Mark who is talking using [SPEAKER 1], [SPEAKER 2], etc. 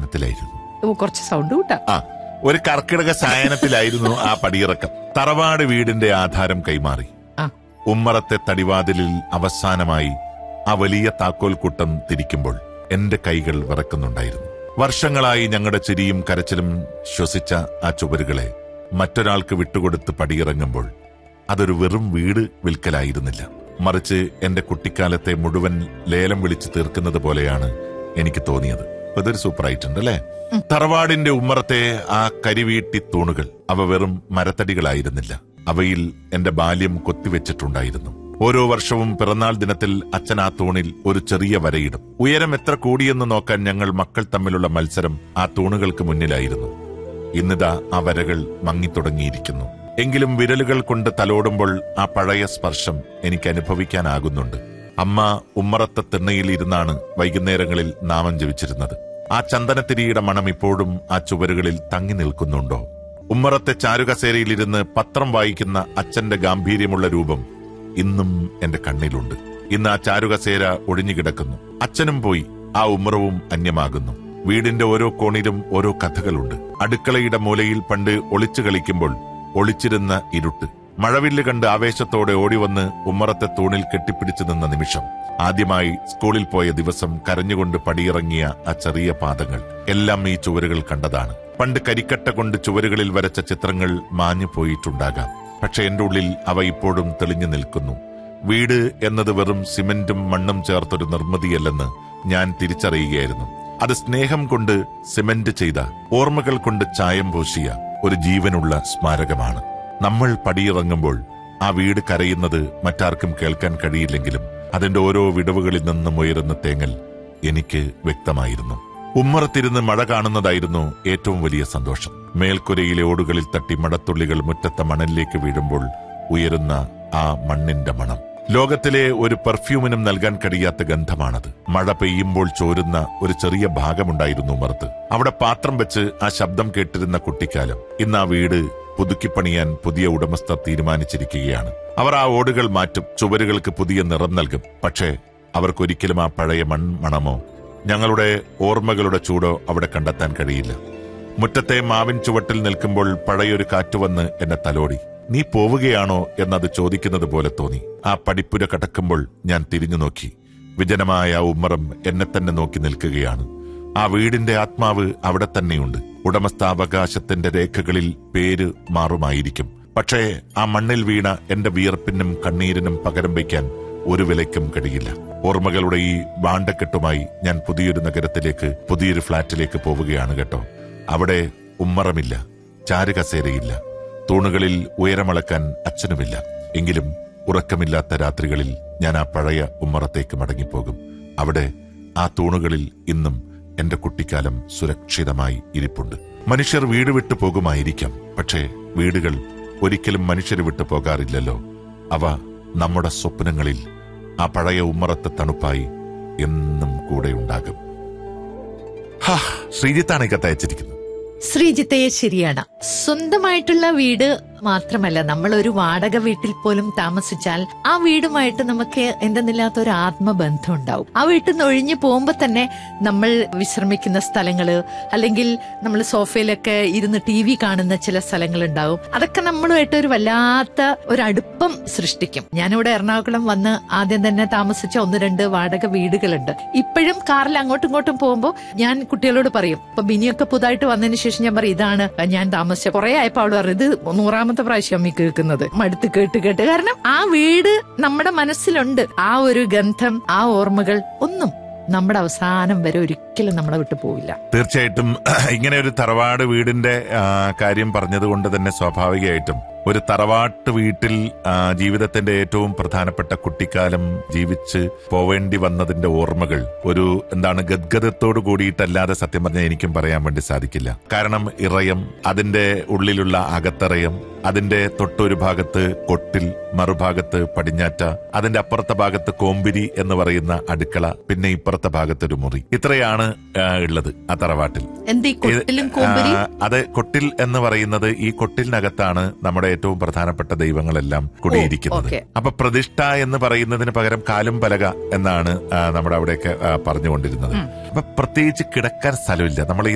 [SPEAKER 1] സായനത്തിലായിരുന്നു
[SPEAKER 2] ഓ, കുറച്ച് സൗണ്ട് കൂട്ടാ
[SPEAKER 1] ആ ഒരു കർക്കിടക സായനത്തിലായിരുന്നു ആ പടിയിറക്കം തറവാട് വീടിന്റെ ആധാരം കൈമാറി
[SPEAKER 2] ആ
[SPEAKER 1] ഉമ്മറത്തെ തടിവാതിലിൽ അവസാനമായി ആ വലിയ താക്കോൽ കൂട്ടം തിരിക്കുമ്പോൾ എന്റെ കൈകൾ വിറക്കുന്നുണ്ടായിരുന്നു വർഷങ്ങളായി ഞങ്ങളുടെ ചിരിയും കരച്ചിലും ശ്വസിച്ച ആ ചുവരുകളെ മറ്റൊരാൾക്ക് വിട്ടുകൊടുത്ത് പടിയിറങ്ങുമ്പോൾ അതൊരു വെറും വീട് വിൽക്കലായിരുന്നില്ല മറിച്ച് എന്റെ കുട്ടിക്കാലത്തെ മുഴുവൻ ലേലം വിളിച്ചു തീർക്കുന്നത് പോലെയാണ് എനിക്ക് തോന്നിയത് അതൊരു സൂപ്പറായിട്ടുണ്ട് അല്ലേ തറവാടിന്റെ ഉമ്മറത്തെ ആ കരിവീട്ടി തൂണുകൾ അവ വെറും മരത്തടികളായിരുന്നില്ല അവയിൽ എന്റെ ബാല്യം കൊത്തിവെച്ചിട്ടുണ്ടായിരുന്നു ഓരോ വർഷവും പിറന്നാൾ ദിനത്തിൽ അച്ഛൻ ആ തൂണിൽ ഒരു ചെറിയ വരയിടും ഉയരം എത്ര കൂടിയെന്ന് നോക്കാൻ ഞങ്ങൾ മക്കൾ തമ്മിലുള്ള മത്സരം ആ തൂണുകൾക്ക് മുന്നിലായിരുന്നു ഇന്നിതാ ആ വരകൾ മങ്ങിത്തുടങ്ങിയിരിക്കുന്നു എങ്കിലും വിരലുകൾ കൊണ്ട് തലോടുമ്പോൾ ആ പഴയ സ്പർശം എനിക്ക് അനുഭവിക്കാനാകുന്നുണ്ട് അമ്മ ഉമ്മറത്തെ തിണ്ണയിൽ ഇരുന്നാണ് വൈകുന്നേരങ്ങളിൽ നാമം ജപിച്ചിരുന്നത് ആ ചന്ദനത്തിരിയുടെ മണം ഇപ്പോഴും ആ ചുവരുകളിൽ തങ്ങി നിൽക്കുന്നുണ്ടോ ഉമ്മറത്തെ ചാരുകസേരയിലിരുന്ന് പത്രം വായിക്കുന്ന അച്ഛന്റെ ഗാംഭീര്യമുള്ള രൂപം ഇന്നും എന്റെ കണ്ണിലുണ്ട് ഇന്ന് ആ ചാരുകസേര ഒഴിഞ്ഞുകിടക്കുന്നു അച്ഛനും പോയി ആ ഉമ്മറവും അന്യമാകുന്നു വീടിന്റെ ഓരോ കോണിലും ഓരോ കഥകളുണ്ട് അടുക്കളയുടെ മൂലയിൽ പണ്ട് ഒളിച്ചു കളിക്കുമ്പോൾ ഒളിച്ചിരുന്ന ഇരുട്ട് മഴവില്ല് കണ്ട് ആവേശത്തോടെ ഓടിവന്ന് ഉമ്മറത്തെ തൂണിൽ കെട്ടിപ്പിടിച്ചു നിന്ന നിമിഷം ആദ്യമായി സ്കൂളിൽ പോയ ദിവസം കരഞ്ഞുകൊണ്ട് പടിയിറങ്ങിയ ആ ചെറിയ പാദങ്ങൾ എല്ലാം ഈ ചുവരുകൾ കണ്ടതാണ് പണ്ട് കരിക്കട്ട കൊണ്ട് ചുവരുകളിൽ വരച്ച ചിത്രങ്ങൾ മാഞ്ഞു പോയിട്ടുണ്ടാകാം പക്ഷെ എന്റെ ഉള്ളിൽ അവ ഇപ്പോഴും തെളിഞ്ഞു നിൽക്കുന്നു വീട് എന്നത് വെറും സിമന്റും മണ്ണും ചേർത്തൊരു നിർമ്മിതിയല്ലെന്ന് ഞാൻ തിരിച്ചറിയുകയായിരുന്നു അത് സ്നേഹം കൊണ്ട് സിമന്റ് ചെയ്ത ഓർമ്മകൾ കൊണ്ട് ചായം പൂശിയ ഒരു ജീവനുള്ള സ്മാരകമാണ് നമ്മൾ പടിയിറങ്ങുമ്പോൾ ആ വീട് കരയുന്നത് മറ്റാർക്കും കേൾക്കാൻ കഴിയില്ലെങ്കിലും അതിന്റെ ഓരോ വിടവുകളിൽ നിന്നും ഉയരുന്ന തേങ്ങൽ എനിക്ക് വ്യക്തമായിരുന്നു ഉമ്മറത്തിരുന്ന് മഴ കാണുന്നതായിരുന്നു ഏറ്റവും വലിയ സന്തോഷം മേൽക്കുരയിലെ ഓടുകളിൽ തട്ടി മടത്തുള്ളികൾ മുറ്റത്തെ മണലിലേക്ക് വീഴുമ്പോൾ ഉയരുന്ന ആ മണ്ണിന്റെ മണം ലോകത്തിലെ ഒരു പെർഫ്യൂമിനും നൽകാൻ കഴിയാത്ത ഗന്ധമാണത് മഴ പെയ്യുമ്പോൾ ചോരുന്ന ഒരു ചെറിയ ഭാഗമുണ്ടായിരുന്നു ഉമ്മറത്ത് അവിടെ പാത്രം വെച്ച് ആ ശബ്ദം കേട്ടിരുന്ന കുട്ടിക്കാലം ഇന്ന് ആ വീട് പുതുക്കിപ്പണിയാൻ പുതിയ ഉടമസ്ഥർ തീരുമാനിച്ചിരിക്കുകയാണ് അവർ ആ ഓടുകൾ മാറ്റും ചുവരുകൾക്ക് പുതിയ നിറം നൽകും പക്ഷേ അവർക്കൊരിക്കലും ആ പഴയ മൺമണമോ ഞങ്ങളുടെ ഓർമ്മകളുടെ ചൂടോ അവിടെ കണ്ടെത്താൻ കഴിയില്ല മുറ്റത്തെ മാവിൻ ചുവട്ടിൽ നിൽക്കുമ്പോൾ പഴയൊരു കാറ്റ് വന്ന് എന്നെ തലോടി നീ പോവുകയാണോ എന്നത് ചോദിക്കുന്നത് പോലെ തോന്നി ആ പടിപ്പുര കടക്കുമ്പോൾ ഞാൻ തിരിഞ്ഞു നോക്കി വിജനമായ ആ ഉമ്മറം എന്നെ തന്നെ നോക്കി നിൽക്കുകയാണ് ആ വീടിന്റെ ആത്മാവ് അവിടെ തന്നെയുണ്ട് ഉടമസ്ഥാവകാശത്തിന്റെ രേഖകളിൽ പേര് മാറുമായിരിക്കും പക്ഷേ ആ മണ്ണിൽ വീണ എന്റെ വിയർപ്പിനും കണ്ണീരിനും പകരം വയ്ക്കാൻ ഒരു വിലയ്ക്കും കഴിയില്ല ഓർമ്മകളുടെ ഈ ബാണ്ടക്കെട്ടുമായി ഞാൻ പുതിയൊരു നഗരത്തിലേക്ക് പുതിയൊരു ഫ്ളാറ്റിലേക്ക് പോവുകയാണ് കേട്ടോ അവിടെ ഉമ്മറമില്ല ചാരുകസേരയില്ല തൂണുകളിൽ ഉയരമളക്കാൻ അച്ഛനുമില്ല എങ്കിലും ഉറക്കമില്ലാത്ത രാത്രികളിൽ ഞാൻ ആ പഴയ ഉമ്മറത്തേക്ക് മടങ്ങിപ്പോകും അവിടെ ആ തൂണുകളിൽ ഇന്നും എന്റെ കുട്ടിക്കാലം സുരക്ഷിതമായി ഇരിപ്പുണ്ട് മനുഷ്യർ വീട് വിട്ടു പോകുമായിരിക്കാം പക്ഷേ വീടുകൾ ഒരിക്കലും മനുഷ്യരെ വിട്ടു പോകാറില്ലല്ലോ അവ നമ്മുടെ സ്വപ്നങ്ങളിൽ ആ പഴയ ഉമ്മറത്തെ തണുപ്പായി എന്നും കൂടെ ഉണ്ടാകും ഹാ ശ്രീജിത്താണ് ഈ കത്ത് അയച്ചിരിക്കുന്നത്
[SPEAKER 2] ശ്രീജിത്തെ ശരിയാണ് സ്വന്തമായിട്ടുള്ള വീട് മാത്രമല്ല നമ്മൾ ഒരു വാടക വീട്ടിൽ പോലും താമസിച്ചാൽ ആ വീടുമായിട്ട് നമുക്ക് എന്തെന്നില്ലാത്ത ഒരു ആത്മബന്ധം ഉണ്ടാവും ആ വീട്ടിൽ നിന്ന് ഒഴിഞ്ഞു പോകുമ്പോൾ തന്നെ നമ്മൾ വിശ്രമിക്കുന്ന സ്ഥലങ്ങള് അല്ലെങ്കിൽ നമ്മൾ സോഫയിലൊക്കെ ഇരുന്ന് ടി വി കാണുന്ന ചില സ്ഥലങ്ങൾ ഉണ്ടാവും അതൊക്കെ നമ്മളുമായിട്ട് ഒരു വല്ലാത്ത ഒരു അടുപ്പം സൃഷ്ടിക്കും ഞാനിവിടെ എറണാകുളം വന്ന് ആദ്യം തന്നെ താമസിച്ച ഒന്ന് രണ്ട് വാടക വീടുകളുണ്ട് ഇപ്പോഴും കാറിൽ അങ്ങോട്ടും ഇങ്ങോട്ടും പോകുമ്പോൾ ഞാൻ കുട്ടികളോട് പറയും ഇപ്പൊ ബിനിയൊക്കെ പുതുതായിട്ട് വന്നതിന് ശേഷം ഞാൻ പറയും ഇതാണ് ഞാൻ താമസിച്ച കുറെ ആയപ്പോ അവള് പറയും ഇത് നൂറാമത്തെ പ്രാവശ്യം അമ്മി കേൾക്കുന്നത് മടുത്ത് കേട്ട് കേട്ട് കാരണം ആ വീട് നമ്മുടെ മനസ്സിലുണ്ട് ആ ഒരു ഗന്ധം ആ ഓർമ്മകൾ ഒന്നും നമ്മുടെ അവസാനം വരെ ഒരിക്കലും നമ്മളെ വിട്ടു പോവില്ല
[SPEAKER 1] തീർച്ചയായിട്ടും ഇങ്ങനെ ഒരു തറവാട് വീടിന്റെ ആ, കാര്യം പറഞ്ഞതുകൊണ്ട് തന്നെ സ്വാഭാവികമായിട്ടും ഒരു തറവാട്ട് വീട്ടിൽ ആ, ജീവിതത്തിന്റെ ഏറ്റവും പ്രധാനപ്പെട്ട കുട്ടിക്കാലം ജീവിച്ച് പോവേണ്ടി വന്നതിന്റെ ഓർമ്മകൾ ഒരു എന്താണ് ഗദ്ഗതത്തോട് കൂടിയിട്ടല്ലാതെ സത്യം പറഞ്ഞാൽ എനിക്കും പറയാൻ വേണ്ടി സാധിക്കില്ല കാരണം ഇറയം അതിന്റെ ഉള്ളിലുള്ള അകത്തറയം അതിന്റെ തൊട്ടൊരു ഭാഗത്ത് കൊട്ടിൽ മറുഭാഗത്ത് പടിഞ്ഞാറ്റ അതിന്റെ അപ്പുറത്തെ ഭാഗത്ത് കോമ്പിരി എന്ന് പറയുന്ന അടുക്കള പിന്നെ ഇപ്പുറത്തെ ഭാഗത്ത് ഒരു മുറി ഇത്രയാണ് ആ, ഉള്ളത് ആ തറവാട്ടിൽ
[SPEAKER 2] എന്ത് ഈ കൊട്ടിലും കോമ്പരി
[SPEAKER 1] ആ, അത് കൊട്ടിൽ എന്ന് പറയുന്നത് ഈ കൊട്ടിലിനകത്താണ് നമ്മുടെ ഏറ്റവും പ്രധാനപ്പെട്ട ദൈവങ്ങളെല്ലാം കുടിയിരിക്കുന്നത്
[SPEAKER 2] ഓക്കേ.
[SPEAKER 1] അപ്പൊ പ്രതിഷ്ഠ എന്ന് പറയുന്നതിന് പകരം കാലും പലക എന്നാണ് ആ, നമ്മുടെ അവിടെയൊക്കെ ആ, പറഞ്ഞുകൊണ്ടിരുന്നത് അപ്പൊ പ്രത്യേകിച്ച് കിടക്കാൻ സ്ഥലമില്ല നമ്മൾ ഈ